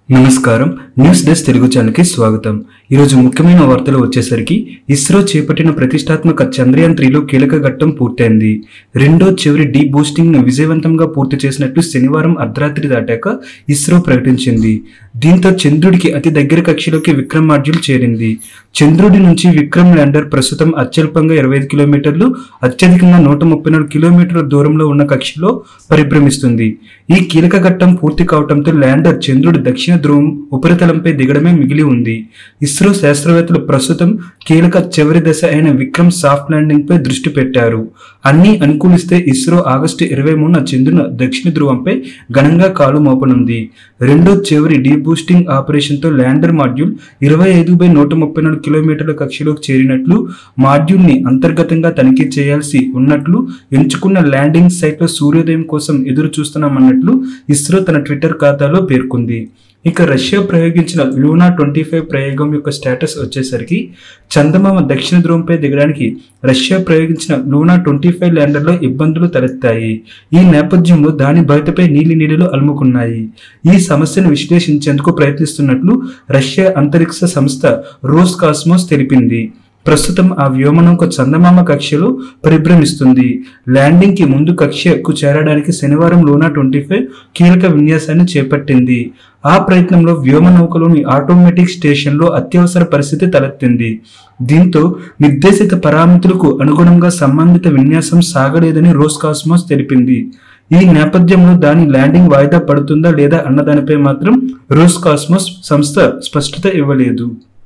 నమస్కారం news desk Telugu ఛానల్కి స్వాగతం ఈరోజు ముఖ్యమైన వార్తలు వచ్చేసరికి ఇస్రో చేపట్టిన ప్రతిష్టాత్మక చంద్రయాన్ త్రీలో కీలక ఘట్టం పూర్తయింది రెండో చివరి డీ బూస్టింగ్ ను విజయవంతంగా పూర్తి చేసినట్లు శనివారం అర్ధరాత్రి దాటాక ఇస్రో ప్రకటించింది దీంతో చంద్రుడికి అతి దగ్గర కక్షలోకి విక్రమ్ మాడ్యూల్ చేరింది చంద్రుడి నుంచి విక్రమ్ ల్యాండర్ ప్రస్తుతం అత్యల్పంగా ఇరవై ఐదు కిలోమీటర్లు అత్యధికంగా నూట ముప్పై నాలుగు కిలోమీటర్ల దూరంలో ఉన్న కక్షలో పరిభ్రమిస్తుంది ఈ కీలక ఘట్టం పూర్తి కావడంతో ల్యాండర్ చంద్రుడి దక్షిణ ధ్రువం ఉపరితలంపై దిగడమే మిగిలి ఉంది ఇస్రో శాస్త్రవేత్తలు ప్రస్తుతం కీలక చివరి దశ అయిన విక్రమ్ సాఫ్ట్ ల్యాండింగ్ పై దృష్టి పెట్టారు అన్ని అనుకూలిస్తే ఇస్రో ఆగస్టు ఇరవై మూడున చంద్రుని దక్షిణ ధ్రువంపై ఘనంగా కాలు మోపనుంది రెండో చివరి డీబూస్టింగ్ ఆపరేషన్ తో ల్యాండర్ మాడ్యూల్ ఇరవై ఐదు బై నూట ముప్పై నాలుగు కిలోమీటర్ల కక్షలోకి చేరినట్లు మాడ్యూల్ ని అంతర్గతంగా తనిఖీ చేయాల్సి ఉన్నట్లు ఎంచుకున్న ల్యాండింగ్ సైట్ లో సూర్యోదయం కోసం ఎదురు చూస్తున్నామన్నట్లు ఇస్రో తన ట్విట్టర్ ఖాతాలో పేర్కొంది ఇక రష్యా ప్రయోగించిన లూనా ట్వంటీ ఫైవ్ ప్రయోగం యొక్క స్టేటస్ వచ్చేసరికి చందమామ దక్షిణ ధ్రువంపై దిగడానికి రష్యా ప్రయోగించిన లూనా ట్వంటీ ఫైవ్ ల్యాండర్లో ఇబ్బందులు తలెత్తాయి ఈ నేపథ్యంలో దాని బయటపై నీలి నీడలు అలుముకున్నాయి ఈ సమస్యను విశ్లేషించేందుకు ప్రయత్నిస్తున్నట్లు రష్యా అంతరిక్ష సంస్థ రోస్ కాస్మోస్ తెలిపింది ప్రస్తుతం ఆ వ్యోమనౌక చందమామ కక్షలో పరిభ్రమిస్తుంది ల్యాండింగ్ కి ముందు కక్షకు చేరడానికి శనివారం లూనా ట్వంటీ ఫైవ్ కీలక విన్యాసాన్ని చేపట్టింది ఆ ప్రయత్నంలో వ్యోమనౌకలోని ఆటోమేటిక్ స్టేషన్లో అత్యవసర పరిస్థితి తలెత్తింది దీంతో నిర్దేశిత పరామితులకు అనుగుణంగా సంబంధిత విన్యాసం సాగలేదని రోస్ కాస్మోస్ తెలిపింది ఈ నేపథ్యంలో దాని ల్యాండింగ్ వాయిదా పడుతుందా లేదా అన్నదానిపై మాత్రం రోస్ కాస్మోస్ సంస్థ స్పష్టత ఇవ్వలేదు